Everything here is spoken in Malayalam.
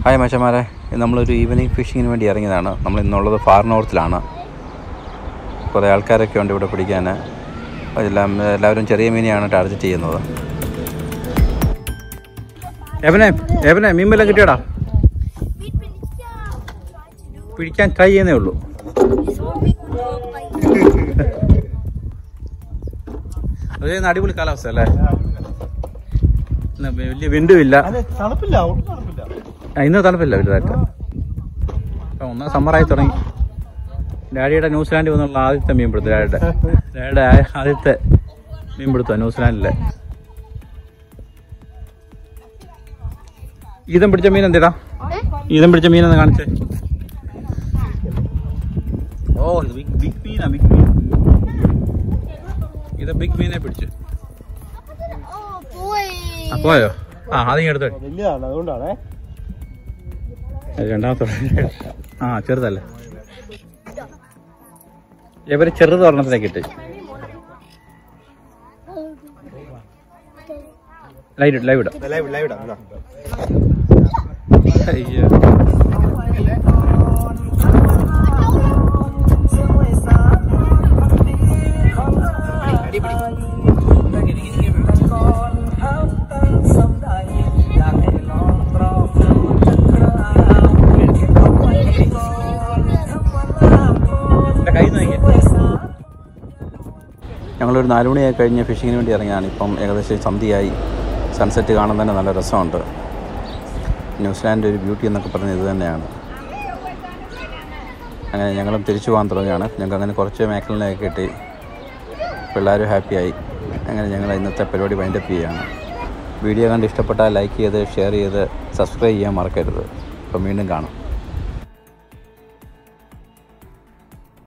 ഹായ് മച്ചന്മാരെ ഇന്ന് നമ്മളൊരു ഈവനിങ് ഫിഷിങ്ങിന് വേണ്ടി ഇറങ്ങിയതാണ് നമ്മൾ ഇന്നുള്ളത് ഫാർ നോർത്തിലാണ് കുറേ ആൾക്കാരൊക്കെ ഉണ്ട് ഇവിടെ പിടിക്കാൻ എല്ലാം എല്ലാവരും ചെറിയ മീനെയാണ് ടാർഗറ്റ് ചെയ്യുന്നത് എവനെ എവനെ മീൻ വല്ലതും കിട്ടിയോടാ പിടിക്കാൻ ട്രൈ ചെയ്യുന്നേ ഉള്ളൂ അത് ഇന്ന് അടിപൊളി കാലാവസ്ഥ അല്ലേ ഇന്ന് വലിയ വിൻഡും ഇല്ല അതെ തണുപ്പില്ല ഒട്ടും തണുപ്പില്ല ആ, ഇന്ന് തണുപ്പില്ല വലുതായിട്ട് ഇപ്പൊ ഒന്നാം സമ്മറായി തുടങ്ങി ഡാഡിയുടെ ന്യൂസിലാൻഡിൽ വന്നുള്ള ആദ്യത്തെ മീൻപിടുത്തം ഡാഡിയുടെ ഡാഡിയുടെ ആ- ആദ്യത്തെ മീൻപിടുത്തം ന്യൂസിലാൻഡിലെ ഈതം പിടിച്ച മീൻ എന്തിടാ ഈതം പിടിച്ച മീൻ ഒന്ന് കാണിച്ചേ ഓ ഇത് ബിഗ് ബിഗ് മീനാ ബിഗ് മീൻ ഇത് ബിഗ് മീനെ പിടിച്ചു ആ പോയോ ആ ആദ്യം എടുത്തോ വലിയതാണ് അതുകൊണ്ടാണേ അത് രണ്ടാമത്തെ ആ ചെറുതല്ലേ ഇവര് ചെറുത് ഒരെണ്ണത്തിലേക്ക് ഇട്ട് ലൈവ് ഇട് ലൈവ് ഇടാം ലൈവ് ലൈവ് ഇടാം ഇടാം. അയ്യോ എൻ്റെ കൈ നോക്കിയേ ഞങ്ങളൊരു നാലുമണിയായി കഴിഞ്ഞ് ഫിഷിങ്ങിന് വേണ്ടി ഇറങ്ങിയാണ് ഇപ്പം ഏകദേശം സന്ധ്യയായി സൺസെറ്റ് കാണാൻ തന്നെ നല്ല രസമുണ്ട് ന്യൂസിലാൻഡ് ഒരു ബ്യൂട്ടി എന്നൊക്കെ പറഞ്ഞത് ഇത് തന്നെയാണ് അങ്ങനെ ഞങ്ങളും തിരിച്ചു പോകാൻ തുടങ്ങുകയാണ് ഞങ്ങൾക്ക് അങ്ങനെ കുറച്ച് മേഖലനെയൊക്കെ കിട്ടി പിള്ളേരും ഹാപ്പിയായി അങ്ങനെ ഞങ്ങൾ ഇന്നത്തെ പരിപാടി വൈൻഡപ്പ് ചെയ്യുകയാണ് വീഡിയോ കണ്ട് ഇഷ്ടപ്പെട്ടാൽ ലൈക്ക് ചെയ്ത് ഷെയർ ചെയ്ത് സബ്സ്ക്രൈബ് ചെയ്യാൻ മറക്കരുത് അപ്പം വീണ്ടും കാണാം